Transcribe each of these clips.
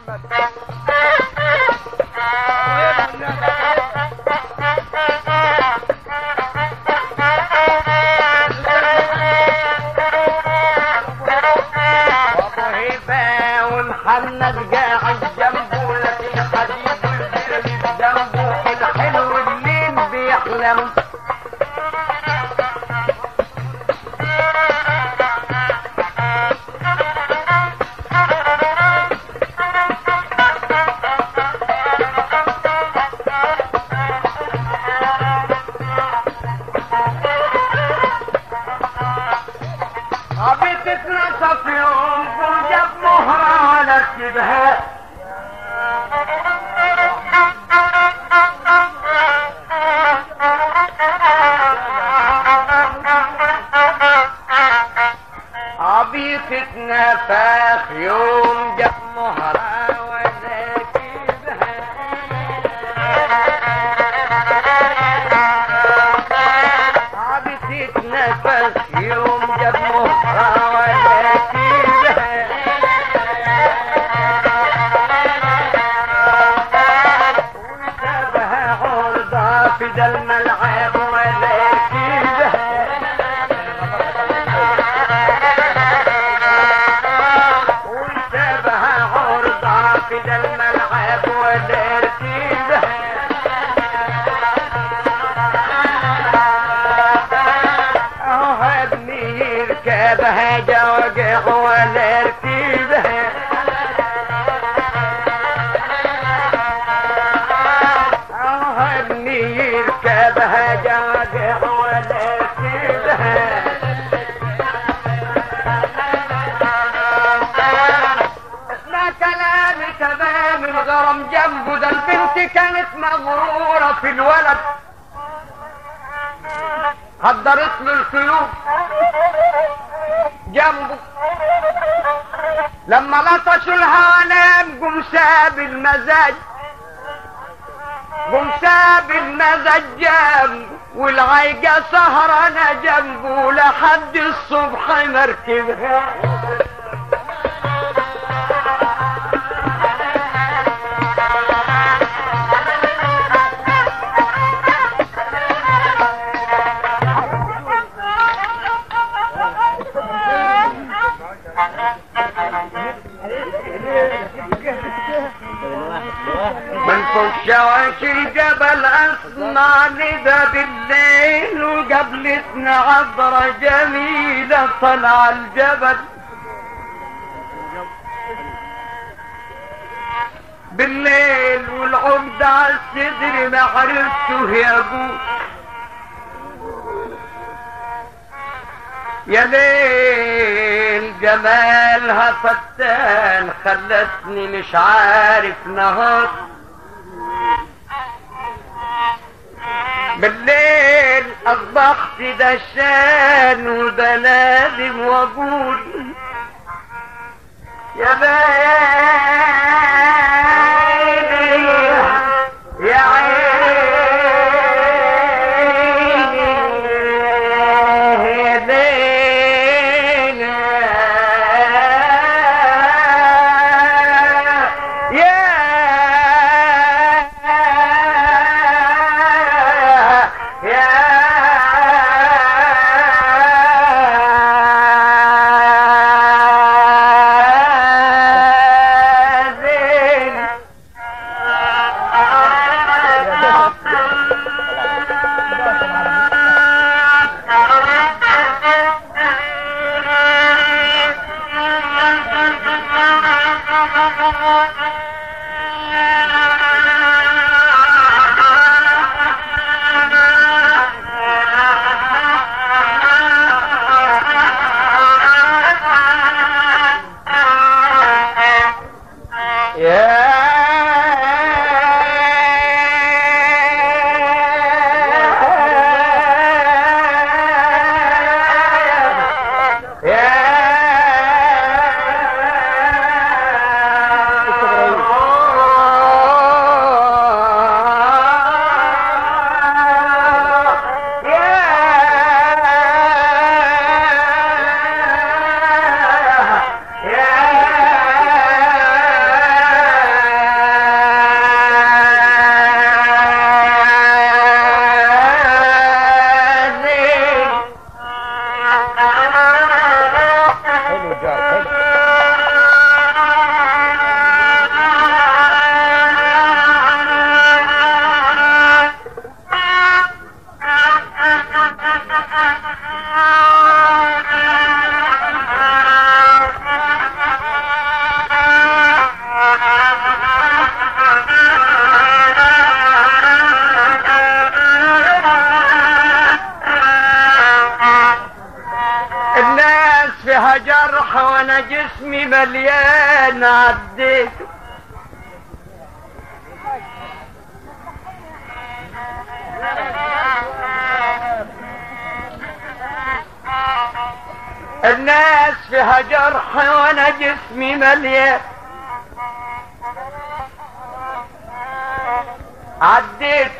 احمد ابو هيبه ومحمد قاعد جنبه لكن حبيبه البرد جنبه الحلو الليل بيحلم بتتنسى في يوم وجاب مهرة على الشبهات عبيط اتنفخ يوم جاب مهرة وذاكرها عبيط اتنفخ يوم جاب مهرة وذاكرها وسابها عرضة في ذا الملعب وذاكرها وانتبه عرضة في ذا الملعب والارتباه اهو ابني يركبها جوجع والارتباه اهو ابني يركبها جوجع والارتباه اسمع كلامي تمام الغرام جنبه ده البنت كانت مغرورة في الولد حضرت له الخيوط جنبه لما لطشوا الهوا نام قم ساب المزاج قم ساب المزاج جنبه والعيقة سهرانة جنبه لحد الصبح مركبها من فوق شواش الجبل اسمع ندى بالليل وقابلتنا عبرة جميلة طلع الجبل بالليل والعمد على الصدر ما عرفته يا ابوه يا ليل جمالها فتان خلتني مش عارف نهار بالليل اصبحت دشان وده لازم واقول يا ليل يا عيني يا ليل وانا جسمي مليان عديته الناس فيها جرح وانا جسمي مليان عديت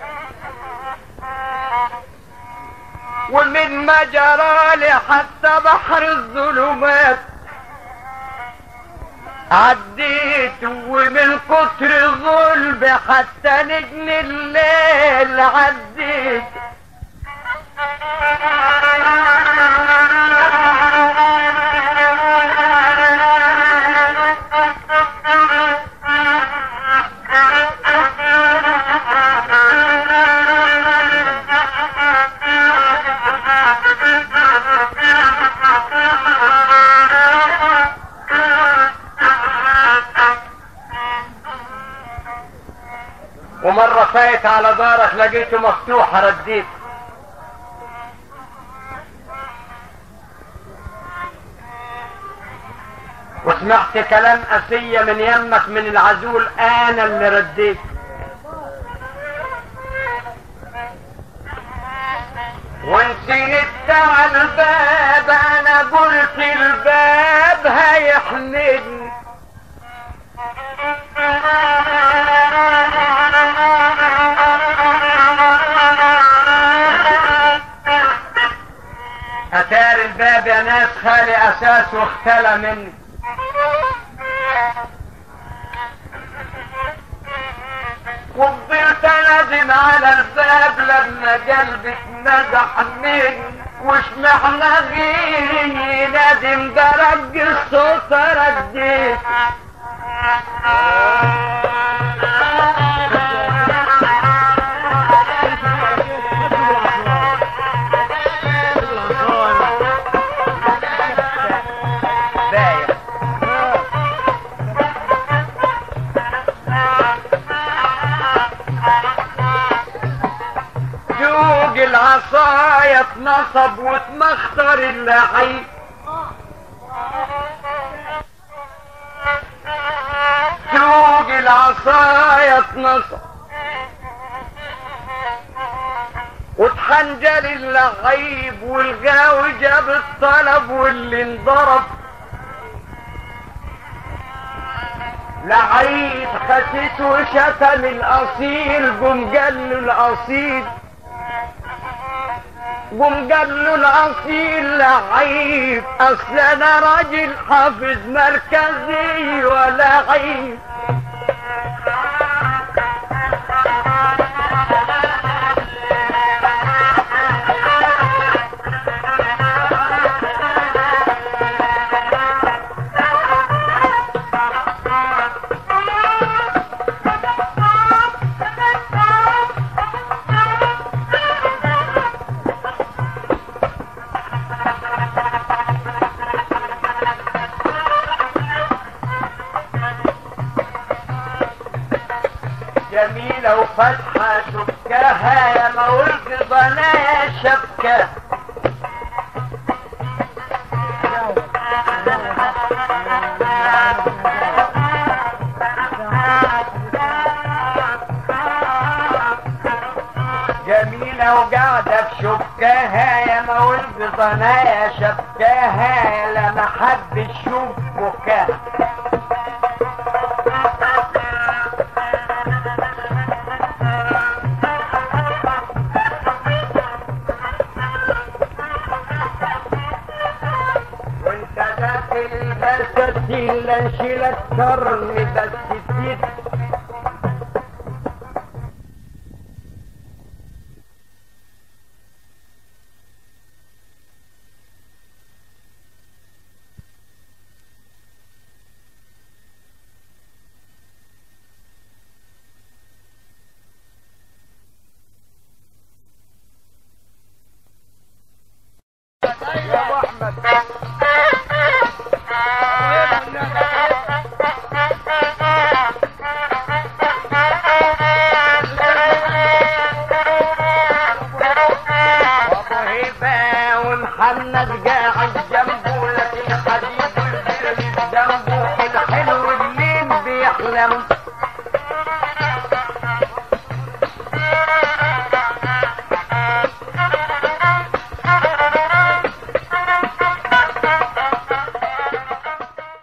ومن ما جرالي حتى بحر الظلمات عديت ومن كتر الظلم حتى نجم الليل عديت ومرة فايت على دارك لقيته مفتوح رديت وسمعت كلام أسية من يمك من العزول أنا اللي رديت ونسيت على الباب أنا قلت الباب هيحمدني أتار الباب يا ناس خالي أساس واختلى مني وفضلت انادم على الباب لما قلبي اتنزح مني وش معنى غيري ينادم برج الصوت رديت بايع جوج العصاية اتنصب واتمخطر اللعيب جوج العصاية اتنصب واتحنجل اللعيب والغاوي جاب الطلب واللي انضرب لعيب خسيت وشتم الاصيل قم قال له الاصيل قم قال له الاصيل لعيب اصل انا راجل حافظ مركزي ولا عيب جميلة وفتحة شبكها يا مولد ضنايا شبكة جميلة وقاعدة في شبكها يا مولد ضنايا شبكها لما حد يشوف بكاها وانت داخل بس تشيل شيلك كرم بس تزيد يا ابو احمد وابو هيبه ومحمد قاعد جنبه لكن حبيب يسلموا